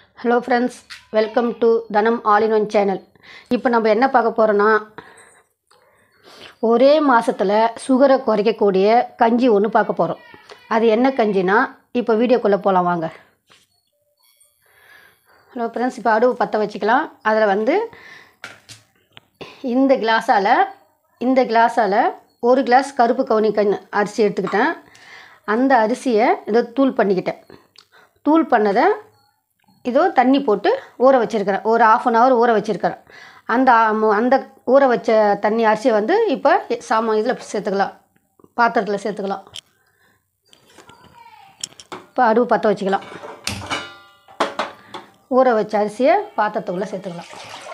hello friends welcome to Dhanam all in one channel இப்போ நம்ம என்ன பார்க்க போகிறோன்னா ஒரே மாதத்தில் சுகரை குறைக்கக்கூடிய கஞ்சி ஒன்று பார்க்க போகிறோம் அது என்ன கஞ்சினா இப்போ வீடியோக்குள்ளே போகலாம் வாங்க ஹலோ ஃப்ரெண்ட்ஸ் இப்போ அடுவு பற்ற வச்சுக்கலாம் அதில் வந்து இந்த கிளாஸால் இந்த கிளாஸால் ஒரு கிளாஸ் கருப்பு கவுனி கண் அரிசி எடுத்துக்கிட்டேன் அந்த அரிசியை இதை தூள் பண்ணிக்கிட்டேன் தூள் பண்ணதை இதோ தண்ணி போட்டு ஊற வச்சுருக்கிறேன் ஒரு ஆஃப் அன் ஹவர் ஊற வச்சுருக்கிறேன் அந்த ஆ- அந்த ஊற வச்ச தண்ணி அரிசியை வந்து இப்போ சாமான் இதில் சேர்த்துக்கலாம் பாத்திரத்தில் சேர்த்துக்கலாம் இப்போ அடுவு பற்ற வச்சுக்கலாம் ஊற வச்ச அரிசியை பாத்திரத்துக்குள்ளே சேர்த்துக்கலாம்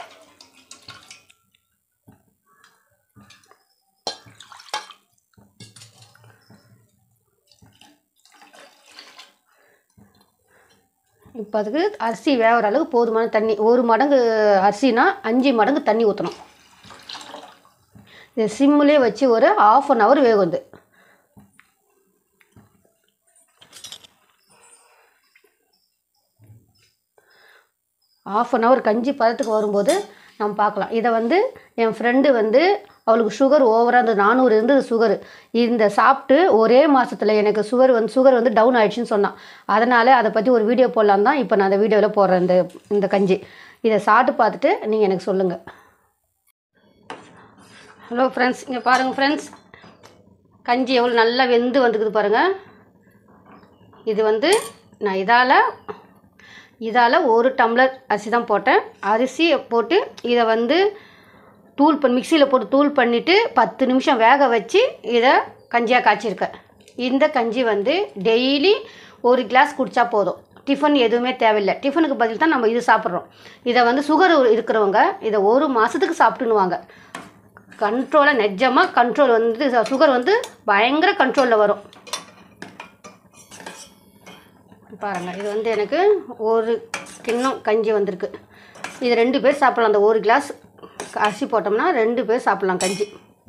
இப்போ அதுக்கு அரிசி வேகிற அளவுக்கு போதுமான தண்ணி ஒரு மடங்கு அரிசினா அஞ்சு மடங்கு தண்ணி ஊற்றணும் இது சிம்மிலே வச்சு ஒரு ஆஃப் அன் ஹவர் வேகும் இது ஆஃப் அன் ஹவர் கஞ்சி பதத்துக்கு வரும்போது நம்ம பார்க்கலாம் இதை வந்து என் ஃப்ரெண்டு வந்து அவளுக்கு சுகர் ஓவராக இருந்தது நானூறு இருந்தது சுகர் இந்த சாப்பிட்டு ஒரே மாதத்தில் எனக்கு சுகர் வந்து சுகர் வந்து டவுன் ஆயிடுச்சுன்னு சொன்னான் அதனால் அதை பற்றி ஒரு வீடியோ போடலாம் தான் இப்போ நான் அந்த வீடியோவில் போடுறேன் இந்த இந்த கஞ்சி இதை சாப்பிட்டு பார்த்துட்டு நீங்கள் எனக்கு சொல்லுங்கள் ஹலோ ஃப்ரெண்ட்ஸ் இங்கே பாருங்கள் ஃப்ரெண்ட்ஸ் கஞ்சி எவ்வளோ நல்லா வெந்து வந்துக்குது பாருங்கள் இது வந்து நான் இதால் இதால் ஒரு டம்ளர் அரிசி தான் போட்டேன் அரிசியை போட்டு இதை வந்து தூள் பண்ணி மிக்சியில் போட்டு தூள் பண்ணிவிட்டு பத்து நிமிஷம் வேக வச்சு இதை கஞ்சியாக காய்ச்சிருக்கேன் இந்த கஞ்சி வந்து டெய்லி ஒரு கிளாஸ் குடித்தா போதும் டிஃபன் எதுவுமே தேவையில்லை டிஃபனுக்கு பதில் தான் நம்ம இது சாப்பிட்றோம் இதை வந்து சுகர் இருக்கிறவங்க இதை ஒரு மாதத்துக்கு சாப்பிட்டுன்னுவாங்க கண்ட்ரோலாக நிஜமாக கண்ட்ரோல் வந்து சுகர் வந்து பயங்கர கண்ட்ரோலில் வரும் பாருங்க இது வந்து எனக்கு ஒரு கிண்ணம் கஞ்சி வந்திருக்கு இது ரெண்டு பேர் சாப்பிட்லாம் அந்த ஒரு கிளாஸ் அரிசி போட்டோம்னா ரெண்டு பேர் சாப்பிட்லாம் கஞ்சி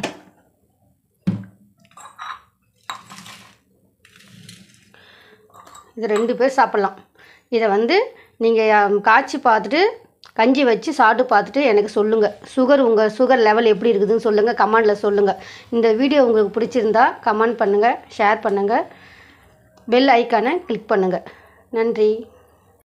இது ரெண்டு பேர் சாப்பிட்லாம் இதை வந்து நீங்கள் காய்ச்சி பார்த்துட்டு கஞ்சி வச்சு சாப்பிட்டு பார்த்துட்டு எனக்கு சொல்லுங்கள் சுகர் உங்கள் சுகர் லெவல் எப்படி இருக்குதுன்னு சொல்லுங்கள் கமெண்டில் சொல்லுங்கள் இந்த வீடியோ உங்களுக்கு பிடிச்சிருந்தா கமெண்ட் பண்ணுங்கள் ஷேர் பண்ணுங்கள் பெல் ஐக்கானை கிளிக் பண்ணுங்கள் நன்றி